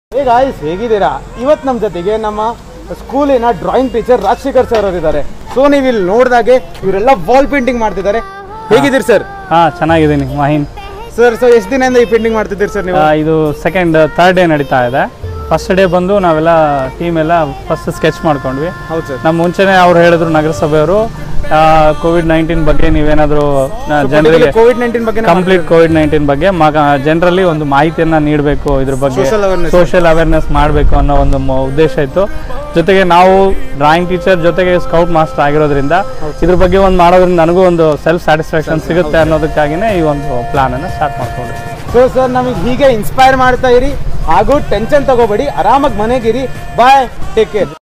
Hey guys ಹೇಗಿದ್ದೀರಾ ಇವತ್ತು ನಮ್ಮ ಜೊತೆಗೆ ನಮ್ಮ ಸ್ಕೂಲಿನ ಡ್ರಾಯಿಂಗ್ ಟೀಚರ್ ರಾಜಶೇಖರ್ ಸರ್ ಅವರಿದ್ದಾರೆ ಸೊ ನೀವು ಇಲ್ಲಿ ನೋಡಿದಾಗೆ ಇವರೆಲ್ಲ ವಾಲ್ ಪೇಂಟಿಂಗ್ ಮಾಡ್ತಿದ್ದಾರೆ ಹೇಗಿದ್ದೀರಿ ಸರ್ ಹಾಂ ಚೆನ್ನಾಗಿದ್ದೀನಿ ಮಾಹಿನ್ ಸರ್ ಸೊ ಎಷ್ಟು ದಿನದಿಂದ ಈ ಪೇಂಟಿಂಗ್ ಮಾಡ್ತಿದ್ದೀರಿ ಸರ್ ನೀವು ಆ, ಇದು ಸೆಕೆಂಡ್ ಥರ್ಡ್ ಡೇ ನಡೀತಾ ಇದೆ ಫಸ್ಟ್ ಡೇ ಬಂದು ನಾವೆಲ್ಲ ಟೀಮ್ ಎಲ್ಲ ಫಸ್ಟ್ ಸ್ಕೆಚ್ ಮಾಡ್ಕೊಂಡ್ವಿ ಹೌದು ಸರ್ ನಮ್ಮ ಮುಂಚೆನೇ ಅವ್ರು ಹೇಳಿದ್ರು ನಗರಸಭೆಯವರು ಕೋವಿಡ್ ನೈನ್ಟೀನ್ ಬಗ್ಗೆ ನೀವೇನಾದರೂ ಜನರಿಗೆ ಕೋವಿಡ್ ನೈನ್ಟೀನ್ ಬಗ್ಗೆ ಕಂಪ್ಲೀಟ್ ಕೋವಿಡ್ ನೈನ್ಟೀನ್ ಬಗ್ಗೆ ಜನರಲ್ಲಿ ಒಂದು ಮಾಹಿತಿಯನ್ನ ನೀಡಬೇಕು ಇದ್ರ ಬಗ್ಗೆ Social awareness. ಸೋಷಿಯಲ್ ಅವೇರ್ನೆಸ್ ಮಾಡಬೇಕು ಅನ್ನೋ ಒಂದು ಮ- ಉದ್ದೇಶ ಇತ್ತು ಜೊತೆಗೆ ನಾವು ಡ್ರಾಯಿಂಗ್ ಟೀಚರ್ ಜೊತೆಗೆ ಸ್ಕೌಟ್ ಮಾಸ್ಟರ್ ಆಗಿರೋದ್ರಿಂದ ಇದ್ರ ಬಗ್ಗೆ ಒಂದು ಮಾಡೋದ್ರಿಂದ ನನಗೂ ಒಂದು ಸೆಲ್ಫ್ ಸ್ಯಾಟಿಸ್ಫ್ಯಾಕ್ಷನ್ ಸಿಗುತ್ತೆ ಅನ್ನೋದಕ್ಕಾಗಿನೇ ಈ ಒಂದು ಪ್ಲಾನ್ ಅನ್ನ ಸ್ಟಾರ್ಟ್ ಮಾಡ್ಕೊಂಡ್ವಿ ಸೊ ಸರ್ ನಮಗೆ ಹೀಗೆ ಇನ್ಸ್ಪೈರ್ ಮಾಡ್ತಾ ಇರಿ ಹಾಗೂ ಟೆನ್ಷನ್ ತಗೋಬೇಡಿ ಆರಾಮಾಗಿ ಮನೆಗಿರಿ ಬಾಯ್ ಟೇಕ್ ಕೇರ್